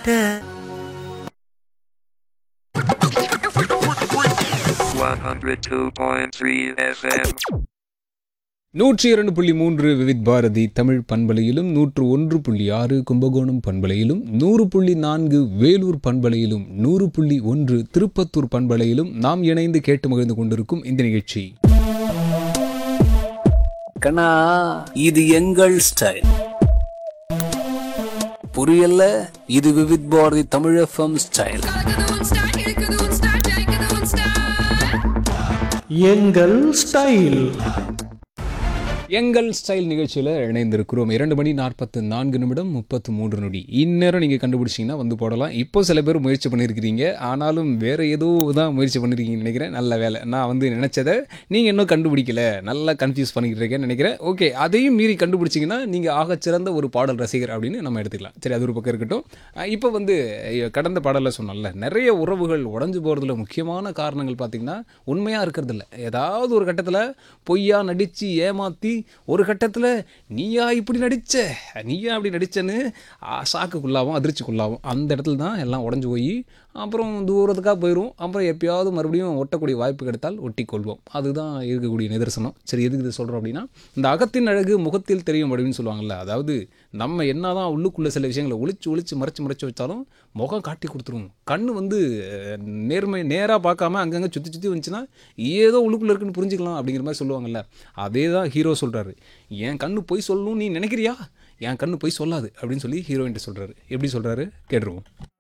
102.3 FM. நூற்றி இரண்டு புள்ளி மூன்று விவித் பாரதி தமிழ் பண்பலையிலும் நூற்று ஒன்று புள்ளி ஆறு கும்பகோணம் பண்பலையிலும் நூறு புள்ளி நான்கு வேலூர் பண்பலையிலும் நூறு புள்ளி ஒன்று திருப்பத்தூர் பண்பலையிலும் நாம் இணைந்து கேட்டு மகிழ்ந்து கொண்டிருக்கும் இந்த நிகழ்ச்சி கண்ணா இது எங்கள் ஸ்டைல் புரியல இது விவித் பாரதி தமிழ் எஃப்எம் ஸ்டைல் கலக்குது உன் ஸ்டைல் இழுக்குது உன் ஸ்டைல் ஜெயிக்குது உன் ஸ்டைல் எங்கள் ஸ்டைல் எங்கள் ஸ்டைல் நிகழ்ச்சியில் இணைந்திருக்கிறோம் இரண்டு மணி நாற்பத்து நான்கு நிமிடம் முப்பத்து மூன்று நொடி இந்நேரம் நீங்கள் கண்டுபிடிச்சிங்கன்னா வந்து போடலாம் இப்போ சில பேர் முயற்சி பண்ணியிருக்கிறீங்க ஆனாலும் வேறு ஏதோ தான் முயற்சி பண்ணியிருக்கீங்கன்னு நினைக்கிறேன் நல்ல வேலை நான் வந்து நினச்சதை நீங்கள் இன்னும் கண்டுபிடிக்கல நல்லா கன்ஃபியூஸ் பண்ணிக்கிட்டு இருக்கேன்னு நினைக்கிறேன் ஓகே அதையும் மீறி கண்டுபிடிச்சிங்கன்னா நீங்கள் ஆகச்சிறந்த ஒரு பாடல் ரசிகர் அப்படின்னு நம்ம எடுத்துக்கலாம் சரி அது ஒரு பக்கம் இருக்கட்டும் அஹ் இப்போ வந்து ஐயோ, கடந்த பாடலில் சொன்னோம்ல நிறைய உறவுகள் உடஞ்சு போகிறதுல முக்கியமான காரணங்கள் பார்த்திங்கன்னா உண்மையாக இருக்கிறதில்ல ஏதாவது ஒரு கட்டத்தில் பொய்யா நடித்து ஏமாற்றி ஒரு கட்டத்தில் நீயா இப்படி நடிச்ச நீயா அப்படி நடிச்சேன்னு ஆ, சாக்குக்குள்ளாவும் அதிர்ச்சிக்குள்ளாவும் அந்த இடத்துல தான் எல்லாம் உடஞ்சு போய் அப்புறம் தூரத்துக்காக போயிடும் அப்புறம் எப்பயாவது மறுபடியும் ஒட்டக்கூடிய வாய்ப்பு கிடைத்தால் ஒட்டி கொள்வோம் அதுதான் இருக்கக்கூடிய நிதர்சனம் சரி எதுக்கு இது சொல்கிறோம் அப்படின்னா இந்த அகத்தின் அழகு முகத்தில் தெரியும் அப்படின்னு சொல்லுவாங்கல்ல அதாவது நம்ம என்னதான் உள்ளுக்குள்ளே சில விஷயங்களை ஒளிச்சு ஒளிச்சு மறைச்சு மறைச்சு வச்சாலும் முகம் காட்டி கொடுத்துரும் கண்ணு வந்து அஹ், நேர்மை நேராக பார்க்காம அங்கங்கே சுற்றி சுற்றி வந்துச்சுன்னா ஏதோ உள்ளுக்குள்ளே இருக்குன்னு புரிஞ்சுக்கலாம் அப்படிங்கிற மாதிரி சொல்லுவாங்கல்ல அதே தான் ஹீரோ சொல்கிறாரு என் கண்ணு பொய் சொல்லணும் நீ நினைக்கிறியா என் கண்ணு பொய் சொல்லாது அப்படின்னு சொல்லி ஹீரோயின்ட்டு சொல்கிறாரு எப்படி சொல்கிறாரு கேட்டுருவோம்